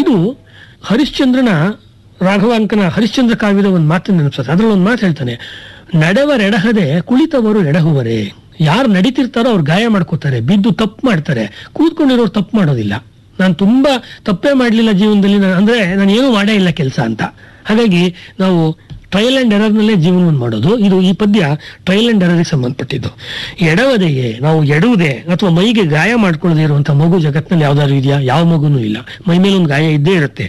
ಒಂದು ಹರಿಶ್ಚಂದ್ರನ ರಾಘವಾಂಕನ ಹರಿಶ್ಚಂದ್ರ ಕಾವ್ಯದ ಒಂದು ಮಾತು ನೆನಪಿಸುತ್ತೆ ಅದ್ರಲ್ಲಿ ಒಂದು ಮಾತು ಹೇಳ್ತಾನೆ ನಡೆವರೆಡಹದೆ ಕುಳಿತವರು ಎಡಹುವರೆ ಯಾರು ನಡೀತಿರ್ತಾರೋ ಅವ್ರು ಗಾಯ ಮಾಡ್ಕೋತಾರೆ ಬಿದ್ದು ತಪ್ಪು ಮಾಡ್ತಾರೆ ಕೂತ್ಕೊಂಡಿರೋರು ತಪ್ಪು ಮಾಡೋದಿಲ್ಲ ನಾನು ತುಂಬಾ ತಪ್ಪೇ ಮಾಡಲಿಲ್ಲ ಜೀವನದಲ್ಲಿ ನಾನು ಅಂದ್ರೆ ನಾನು ಏನೂ ಮಾಡೇ ಇಲ್ಲ ಕೆಲಸ ಅಂತ ಹಾಗಾಗಿ ನಾವು ಟ್ರಯಲ್ ಅಂಡ್ ಎರರ್ನಲ್ಲೇ ಜೀವನವನ್ನು ಮಾಡೋದು ಇದು ಈ ಪದ್ಯ ಟ್ರಯಲ್ ಅಂಡ್ ಎರರ್ಗೆ ಸಂಬಂಧಪಟ್ಟಿದ್ದು ಎಡವದೆಯೇ ನಾವು ಎಡುವುದೇ ಅಥವಾ ಮೈಗೆ ಗಾಯ ಮಾಡ್ಕೊಳ್ಳದೆ ಇರುವಂತಹ ಮಗು ಜಗತ್ತಿನಲ್ಲಿ ಯಾವ್ದಾದ್ರು ಇದೆಯಾ ಯಾವ ಮಗುನೂ ಇಲ್ಲ ಮೈ ಮೇಲೆ ಒಂದು ಗಾಯ ಇದ್ದೇ ಇರುತ್ತೆ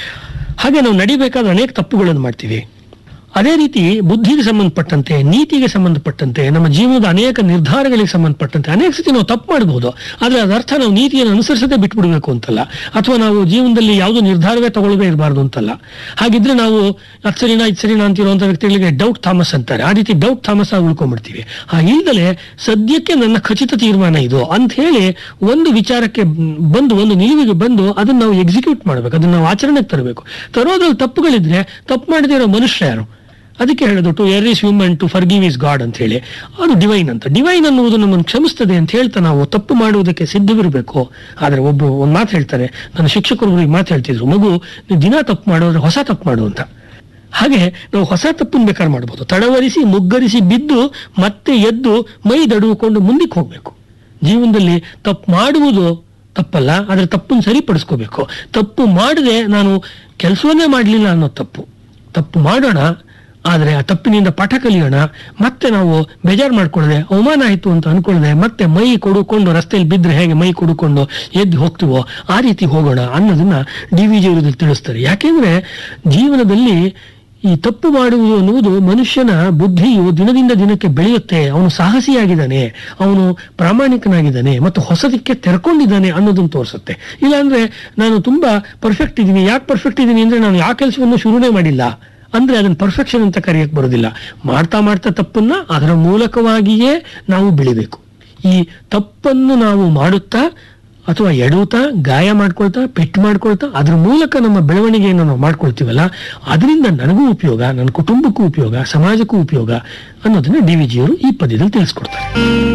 ಹಾಗೆ ನಾವು ನಡಿಬೇಕಾದ್ರೆ ಅನೇಕ ತಪ್ಪುಗಳನ್ನು ಮಾಡ್ತೀವಿ ಅದೇ ರೀತಿ ಬುದ್ಧಿಗೆ ಸಂಬಂಧಪಟ್ಟಂತೆ ನೀತಿಗೆ ಸಂಬಂಧಪಟ್ಟಂತೆ ನಮ್ಮ ಜೀವನದ ಅನೇಕ ನಿರ್ಧಾರಗಳಿಗೆ ಸಂಬಂಧಪಟ್ಟಂತೆ ಅನೇಕ ಸತಿ ನಾವು ತಪ್ಪು ಮಾಡಬಹುದು ಆದ್ರೆ ಅದರ್ಥ ನಾವು ನೀತಿಯನ್ನು ಅನುಸರಿಸದೆ ಬಿಟ್ಬಿಡ್ಬೇಕು ಅಂತಲ್ಲ ಅಥವಾ ನಾವು ಜೀವನದಲ್ಲಿ ಯಾವುದೋ ನಿರ್ಧಾರವೇ ತಗೊಳ್ಳದೇ ಇರಬಾರ್ದು ಅಂತಲ್ಲ ಹಾಗಿದ್ರೆ ನಾವು ಅದು ಸರಿನಾ ಇದು ಸರಿನಾ ಅಂತಿರುವಂತ ವ್ಯಕ್ತಿಗಳಿಗೆ ಡೌಟ್ ಥಾಮಸ್ ಅಂತಾರೆ ಆ ರೀತಿ ಡೌಟ್ ಥಾಮಸ್ ಆಗಿ ಉಳ್ಕೊಂಡ್ಬಿಡ್ತೀವಿ ಆ ಇಲ್ದಲೆ ಸದ್ಯಕ್ಕೆ ನನ್ನ ಖಚಿತ ತೀರ್ಮಾನ ಇದು ಅಂತ ಹೇಳಿ ಒಂದು ವಿಚಾರಕ್ಕೆ ಬಂದು ಒಂದು ನಿಲುವಿಗೆ ಬಂದು ಅದನ್ನ ನಾವು ಎಕ್ಸಿಕ್ಯೂಟ್ ಮಾಡ್ಬೇಕು ಅದನ್ನ ನಾವು ಆಚರಣೆಗೆ ತರಬೇಕು ತರೋದ್ರಲ್ಲಿ ತಪ್ಪುಗಳಿದ್ರೆ ತಪ್ಪು ಮಾಡದೇ ಇರೋ ಮನುಷ್ಯ ಯಾರು ಅದಕ್ಕೆ ಹೇಳೋದು to err is human to forgive is god ಅಂತ ಹೇಳಿ ಅದು ಡಿವೈನ್ ಅಂತ ಡಿವೈನ್ ಅನ್ನುವುದು ನಮ್ಮನ್ನು ಕ್ಷಮಿಸ್ತದೆ ಅಂತ ಹೇಳ್ತಾ ನಾವು ತಪ್ಪು ಮಾಡುವುದಕ್ಕೆ ಸಿದ್ಧವಿರಬೇಕು ಆದ್ರೆ ಒಬ್ರು ಒಂದು ಮಾತು ಹೇಳ್ತಾರೆ ನನ್ನ ಶಿಕ್ಷಕರು ಈ ಮಾತು ಹೇಳ್ತಿದ್ರು ಮಗು ನೀವು ದಿನ ತಪ್ಪು ಮಾಡೋದ್ರೆ ಹೊಸ ತಪ್ಪು ಮಾಡು ಅಂತ ಹಾಗೆ ನಾವು ಹೊಸ ತಪ್ಪನ್ನು ಬೇಕಾದ್ರೆ ಮಾಡ್ಬೋದು ತಡವರಿಸಿ ಮುಗ್ಗರಿಸಿ ಬಿದ್ದು ಮತ್ತೆ ಎದ್ದು ಮೈ ದಡುಕೊಂಡು ಮುಂದಕ್ಕೆ ಹೋಗ್ಬೇಕು ಜೀವನದಲ್ಲಿ ತಪ್ಪು ಮಾಡುವುದು ತಪ್ಪಲ್ಲ ಆದ್ರೆ ತಪ್ಪನ್ನು ಸರಿಪಡಿಸ್ಕೋಬೇಕು ತಪ್ಪು ಮಾಡದೆ ನಾನು ಕೆಲಸವನ್ನೇ ಮಾಡಲಿಲ್ಲ ಅನ್ನೋ ತಪ್ಪು ತಪ್ಪು ಮಾಡೋಣ ಆದರೆ ಆ ತಪ್ಪಿನಿಂದ ಪಾಠ ಕಲಿಯೋಣ ಮತ್ತೆ ನಾವು ಬೇಜಾರು ಮಾಡ್ಕೊಳ್ಳದೆ ಅವಮಾನ ಆಯಿತು ಅಂತ ಅನ್ಕೊಳ್ಳದೆ ಮತ್ತೆ ಮೈ ಕೊಡುಕೊಂಡು ರಸ್ತೆಯಲ್ಲಿ ಬಿದ್ದರೆ ಹೇಗೆ ಮೈ ಕೊಡುಕೊಂಡು ಎದ್ದು ಹೋಗ್ತೀವೋ ಆ ರೀತಿ ಹೋಗೋಣ ಅನ್ನೋದನ್ನ ಡಿ ವಿ ಜಿ ತಿಳಿಸ್ತಾರೆ ಯಾಕೆಂದ್ರೆ ಜೀವನದಲ್ಲಿ ಈ ತಪ್ಪು ಮಾಡುವುದು ಅನ್ನುವುದು ಮನುಷ್ಯನ ಬುದ್ಧಿಯು ದಿನದಿಂದ ದಿನಕ್ಕೆ ಬೆಳೆಯುತ್ತೆ ಅವನು ಸಾಹಸಿಯಾಗಿದ್ದಾನೆ ಅವನು ಪ್ರಾಮಾಣಿಕನಾಗಿದ್ದಾನೆ ಮತ್ತು ಹೊಸದಕ್ಕೆ ತೆರ್ಕೊಂಡಿದ್ದಾನೆ ಅನ್ನೋದನ್ನು ತೋರಿಸುತ್ತೆ ಇಲ್ಲಾಂದ್ರೆ ನಾನು ತುಂಬಾ ಪರ್ಫೆಕ್ಟ್ ಇದ್ದೀನಿ ಯಾಕೆ ಪರ್ಫೆಕ್ಟ್ ಇದ್ದೀನಿ ಅಂದ್ರೆ ನಾನು ಯಾವ ಕೆಲಸವನ್ನು ಶುರುನೇ ಮಾಡಿಲ್ಲ ಅಂದ್ರೆ ಅದನ್ನ ಪರ್ಫೆಕ್ಷನ್ ಅಂತ ಕರೆಯಕ್ ಬರೋದಿಲ್ಲ ಮಾಡ್ತಾ ಮಾಡ್ತಾ ತಪ್ಪನ್ನ ಅದರ ಮೂಲಕವಾಗಿಯೇ ನಾವು ಬೆಳಿಬೇಕು ಈ ತಪ್ಪನ್ನು ನಾವು ಮಾಡುತ್ತಾ ಅಥವಾ ಎಡುತ್ತಾ ಗಾಯ ಮಾಡ್ಕೊಳ್ತಾ ಪೆಟ್ಟು ಮಾಡ್ಕೊಳ್ತಾ ಅದ್ರ ಮೂಲಕ ನಮ್ಮ ಬೆಳವಣಿಗೆಯನ್ನು ನಾವು ಮಾಡ್ಕೊಳ್ತೀವಲ್ಲ ಅದರಿಂದ ನನಗೂ ಉಪಯೋಗ ನನ್ನ ಕುಟುಂಬಕ್ಕೂ ಉಪಯೋಗ ಸಮಾಜಕ್ಕೂ ಉಪಯೋಗ ಅನ್ನೋದನ್ನ ಡಿ ವಿ ಜಿಯವರು ಈ ಪದ್ಯದಲ್ಲಿ ತಿಳಿಸ್ಕೊಡ್ತಾರೆ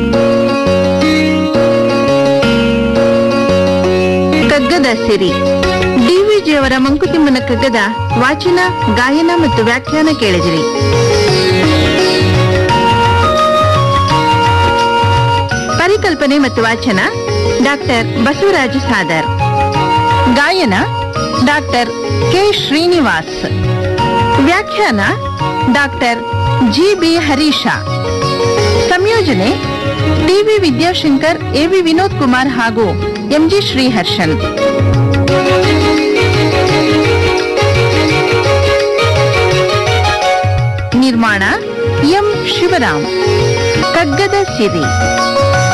ಕಗ್ಗದ ಸಿರಿ ಡಿವಿಜಿಯವರ ಮಂಕುತಿಮ್ಮನ ಕಗ್ಗದ ವಾಚನ ಗಾಯನ ಮತ್ತು ವ್ಯಾಖ್ಯಾನ ಕೇಳಿದಿರಿ ಪರಿಕಲ್ಪನೆ ಮತ್ತು ವಾಚನ ಡಾಕ್ಟರ್ ಬಸವರಾಜ ಸಾದರ್ ಗಾಯನ ಡಾಕ್ಟರ್ ಕೆ ಶ್ರೀನಿವಾಸ್ ವ್ಯಾಖ್ಯಾನ ಡಾಕ್ಟರ್ ಜಿ ಬಿ ಹರೀಶ ಸಂಯೋಜನೆ ಟಿವಿ ವಿದ್ಯಾಶಂಕರ್ ಎವಿ ವಿನೋದ್ ಕುಮಾರ್ ಹಾಗೂ ಎಂಜಿ ಶ್ರೀಹರ್ಷನ್ ನಿರ್ಮಾಣ ಎಂ ಶಿವರಾಮ್ ಕಗ್ಗದ ಸಿರಿ